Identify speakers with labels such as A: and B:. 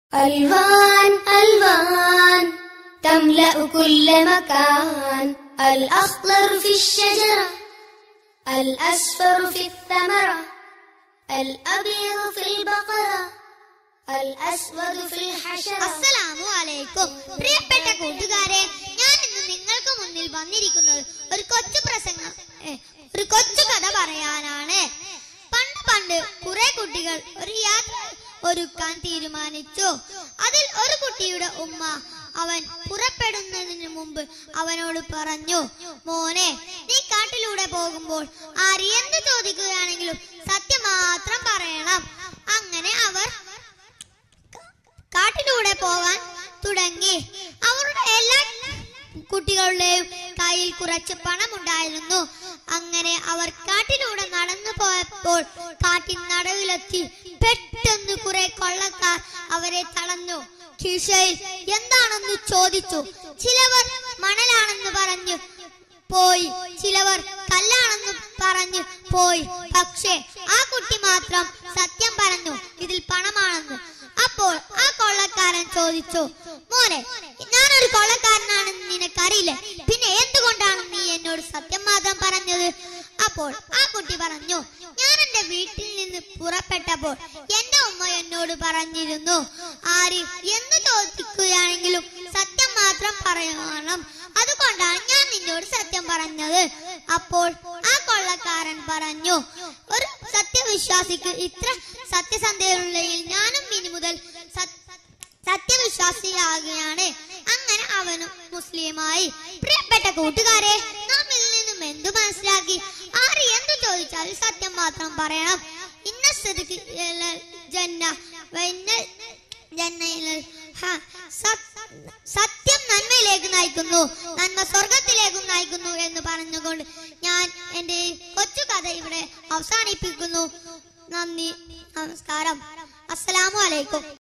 A: ألوان ألوان تملأ كل مكان الأخضر في الشجرة الأصفر في الثمرة الأبيض في البقرة الأسود في الحشرة
B: അസ്സലാമു അലൈക്കും പ്രിയപ്പെട്ട കൂട്ടുകാരെ ഞാൻ ഇന്ന് നിങ്ങൾക്ക് മുന്നിൽ വന്നിരിക്കുന്നത് ഒരു കൊച്ചു പ്രസംഗം ഏ, ഒരു കൊച്ചു കഥ പറയാനാണ് പണ്ട് പണ്ട് കുറെ കുട്ടികൾ ഒരു യാത്ര ഒരുക്കാൻ തീരുമാനിച്ചു അതിൽ ഒരു കുട്ടിയുടെ ഉമ്മ അവൻ പുറപ്പെടുന്നതിന് മുമ്പ് അവനോട് പറഞ്ഞു മോനെ നീ കാട്ടിലൂടെ പോകുമ്പോൾ ആര് എന്ത് ചോദിക്കുകയാണെങ്കിലും സത്യം മാത്രം പറയണം അങ്ങനെ അവർ കാട്ടിലൂടെ പോകാൻ തുടങ്ങി അവരുടെ എല്ലാ കുട്ടികളുടെയും കയ്യിൽ കുറച്ച് പണമുണ്ടായിരുന്നു അങ്ങനെ അവർ കാട്ടിലൂടെ നടന്നു പോയപ്പോൾ കാട്ടിൻ നടുവിലെത്തി പെട്ടെന്ന് കുറെ കൊള്ളക്കാർ അവരെ തളഞ്ഞു കീശയിൽ എന്താണെന്ന് ചോദിച്ചു ചിലവർ മണലാണെന്ന് പറഞ്ഞു പോയി ചിലവർ കല്ലാണെന്ന് പറഞ്ഞു പോയി പക്ഷേ ആ കുട്ടി മാത്രം സത്യം പറഞ്ഞു ഇതിൽ പണമാണെന്ന് അപ്പോൾ ആ കൊള്ളക്കാരൻ ചോദിച്ചു മോനെ ഞാനൊരു കൊള്ളക്കാരനാണെന്ന് നിനക്കറിയില്ലേ പിന്നെ എന്തുകൊണ്ടാണ് നീ എന്നോട് സത്യം മാത്രം പറഞ്ഞത് അപ്പോൾ ആ കുട്ടി പറഞ്ഞു ഞാൻ എന്റെ വീട്ടിൽ നിന്ന് പുറപ്പെട്ടപ്പോൾ എന്റെ ഉമ്മ എന്നോട് പറഞ്ഞിരുന്നു ആര് എന്ത് ചോദിക്കുകയാണെങ്കിലും സത്യം മാത്രം പറയണം അതുകൊണ്ടാണ് ഞാൻ നിന്നോട് സത്യം പറഞ്ഞത് അപ്പോൾ ആ കൊള്ളക്കാരൻ പറഞ്ഞു ഒരു സത്യവിശ്വാസിക്ക് ഇത്ര സത്യസന്ധതയുള്ളതിൽ ഞാനും ഇനി മുതൽ സത്- സത്യവിശ്വാസിയാകുകയാണ് അങ്ങനെ അവനും മുസ്ലിമായി പ്രിയപ്പെട്ട കൂട്ടുകാരെ നാം ഇതിൽ നിന്നും എന്തു മനസ്സിലാക്കി ആര് എന്തു ചോദിച്ചാലും സത്യം മാത്രം പറയണം ഇന്ന സ്ഥിതിക്ക് ജന്ന വൈന്നൽ ജന്നയിലൽ ഹ, സത്- സത്യം നന്മയിലേക്ക് നയിക്കുന്നു നന്മ സ്വർഗത്തിലേക്കും നയിക്കുന്നു എന്ന് പറഞ്ഞുകൊണ്ട് ഞാൻ എന്റെ കൊച്ചു കഥ ഇവിടെ അവസാനിപ്പിക്കുന്നു നന്ദി നമസ്കാരം അസ്സലാമു അലൈക്കും